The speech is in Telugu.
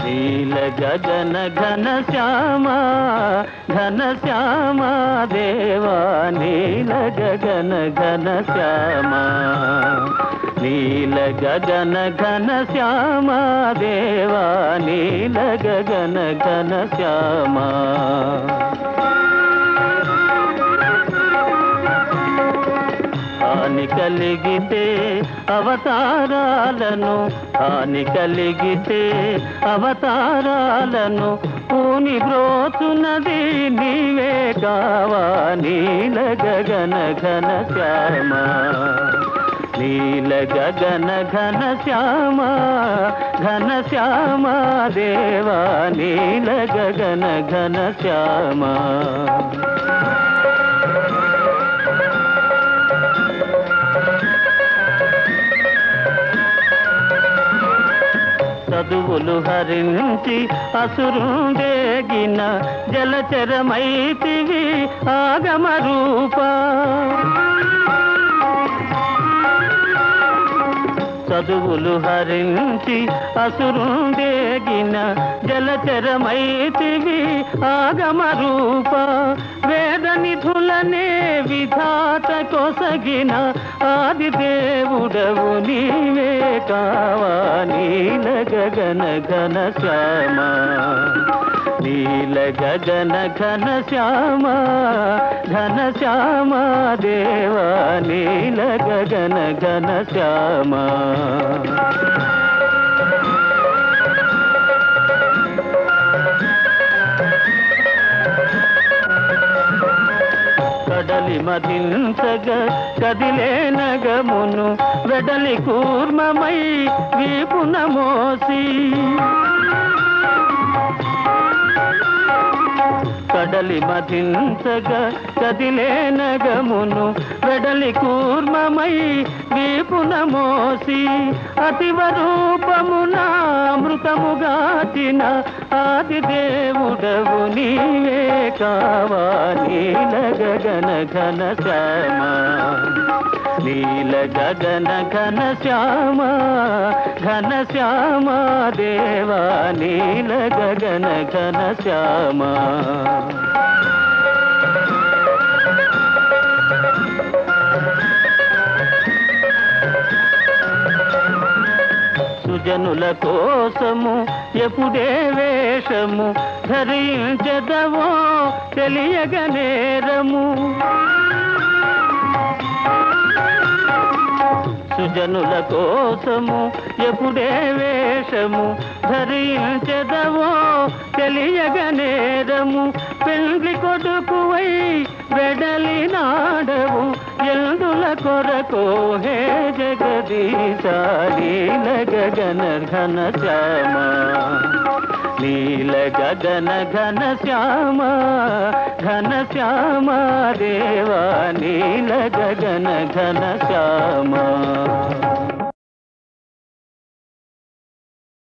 నీల గగన ఘన శ్యామ ఘన శ్యామ దేవా నీల గగన ఘన శ్యామ నీల గగన ఘన శ్యామ దేవా నీల గగన ఘన శ్యామ హాని కలిగితే అవతారాలను హాని కలిగితే అవతారాలను పూని బ్రోచున్నది నీవే కావా నీల గగన ఘన శ్యామ నీల గగన ఘన శ్యామ ఘన శ్యామ దేవా నీల గగన ఘన శ్యామ చదువులు హరించి అసురుండేగిన జలచరమైతివి ఆగమ రూప చదువులు హరించి అసురుండేగిన జలచరమైతివి ఆగమ రూప వేద నిధులనే విధాత కొసగిన ఆది దేవుడవు నీవే కావా నీల గగన ఘన శ్యామ నీల గగన ఘన శ్యామ ఘన శ్యామ దేవా నీల గగన ఘన శ్యామ కడలి మదించగ కదిలే నగమును వెడలి కూర్మమై వీపున మోసి కడలి మదించగ కదిలే నగమును వెడలి కూర్మమై వీపున మోసి అతివ రూపమున అమృతముగాచిన ఆది దేవుడవు నీవే కావా నీల గగన ఘన శ్యామ నీల గగన ఘన శ్యామ ఘన శ్యామ దేవా నీల గగన ఘన శ్యామ సుజనుల కోసము ఎప్పుడే వేషము ధరించదవో తెలియగ నేరము సుజనుల కోసము ఎప్పుడే వేషము ధరించదవో తెలియగ నేరము పెండ్లి కొడుకువై వెడలి నాడవు ఎందుల కొరకు హే జగదీశ నీల గగన ఘన శ్యామ నీల గగన ఘన శ్యామ ఘన శ్యామ దేవా నీల గగన ఘన శ్యామ